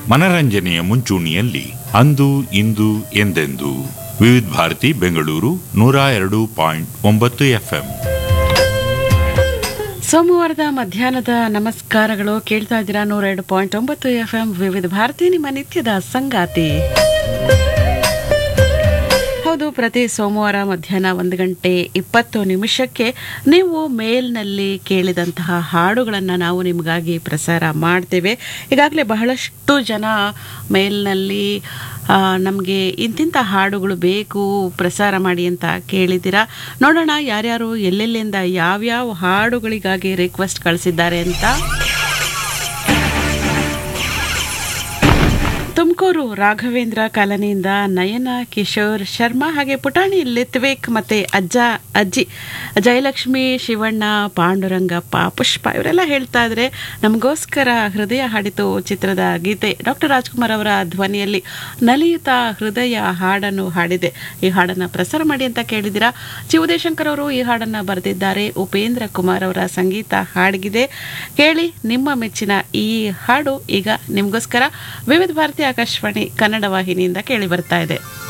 ಮನರಂಜನೆಯ ಮುಂಚೂಣಿಯಲ್ಲಿ ಅಂದು ಇಂದು ಎಂದೆಂದು ವಿವಿಧ ಭಾರತಿ ಬೆಂಗಳೂರು ನೂರ ಎರಡು ಪಾಯಿಂಟ್ ಒಂಬತ್ತು ಎಫ್ಎಂ ಸೋಮವಾರದ ಮಧ್ಯಾಹ್ನದ ನಮಸ್ಕಾರಗಳು ಕೇಳ್ತಾ ಇದ್ದೀರಾ ನೂರ ಎರಡು ಪಾಯಿಂಟ್ ಒಂಬತ್ತು ಎಫ್ ಎಂ ವಿವಿಧ ಭಾರತಿ ನಿಮ್ಮ ನಿತ್ಯದ ಸಂಗಾತಿ ಹೌದು ಪ್ರತಿ ಸೋಮವಾರ ಮಧ್ಯಾಹ್ನ ಒಂದು ಗಂಟೆ ಇಪ್ಪತ್ತು ನಿಮಿಷಕ್ಕೆ ನೀವು ಮೇಲ್ನಲ್ಲಿ ಕೇಳಿದಂತಹ ಹಾಡುಗಳನ್ನು ನಾವು ನಿಮಗಾಗಿ ಪ್ರಸಾರ ಮಾಡ್ತೇವೆ ಈಗಾಗಲೇ ಬಹಳಷ್ಟು ಜನ ಮೇಲ್ನಲ್ಲಿ ನಮಗೆ ಇಂತಿಂಥ ಹಾಡುಗಳು ಬೇಕು ಪ್ರಸಾರ ಮಾಡಿ ಅಂತ ಕೇಳಿದ್ದೀರಾ ನೋಡೋಣ ಯಾರ್ಯಾರು ಎಲ್ಲೆಲ್ಲಿಂದ ಯಾವ್ಯಾವ ಹಾಡುಗಳಿಗಾಗಿ ರಿಕ್ವೆಸ್ಟ್ ಕಳಿಸಿದ್ದಾರೆ ಅಂತ ತುಮಕೂರು ರಾಘವೇಂದ್ರ ಕಾಲನಿಯಿಂದ ನಯನ ಕಿಶೋರ್ ಶರ್ಮಾ ಹಾಗೆ ಪುಟಾಣಿ ಲಿತ್ವೇಕ್ ಮತ್ತೆ ಅಜ್ಜ ಅಜ್ಜಿ ಜಯಲಕ್ಷ್ಮಿ ಶಿವಣ್ಣ ಪಾಂಡುರಂಗಪ್ಪ ಪುಷ್ಪ ಇವರೆಲ್ಲ ಹೇಳ್ತಾ ಇದ್ರೆ ನಮಗೋಸ್ಕರ ಹೃದಯ ಹಾಡಿತು ಚಿತ್ರದ ಗೀತೆ ಡಾಕ್ಟರ್ ರಾಜ್ಕುಮಾರ್ ಅವರ ಧ್ವನಿಯಲ್ಲಿ ನಲಿಯುತ್ತ ಹೃದಯ ಹಾಡನ್ನು ಹಾಡಿದೆ ಈ ಹಾಡನ್ನು ಪ್ರಸಾರ ಮಾಡಿ ಅಂತ ಕೇಳಿದಿರಾ ಜಿ ಉದಯಶಂಕರ್ ಅವರು ಈ ಹಾಡನ್ನು ಬರೆದಿದ್ದಾರೆ ಉಪೇಂದ್ರ ಕುಮಾರ್ ಅವರ ಸಂಗೀತ ಹಾಡಿಗಿದೆ ಕೇಳಿ ನಿಮ್ಮ ಮೆಚ್ಚಿನ ಈ ಹಾಡು ಈಗ ನಿಮಗೋಸ್ಕರ ವಿವಿಧ ಭಾರತಿ ಆಕಾಶವಾಣಿ ಕನ್ನಡ ವಾಹಿನಿಯಿಂದ ಕೇಳಿ ಬರ್ತಾ ಇದೆ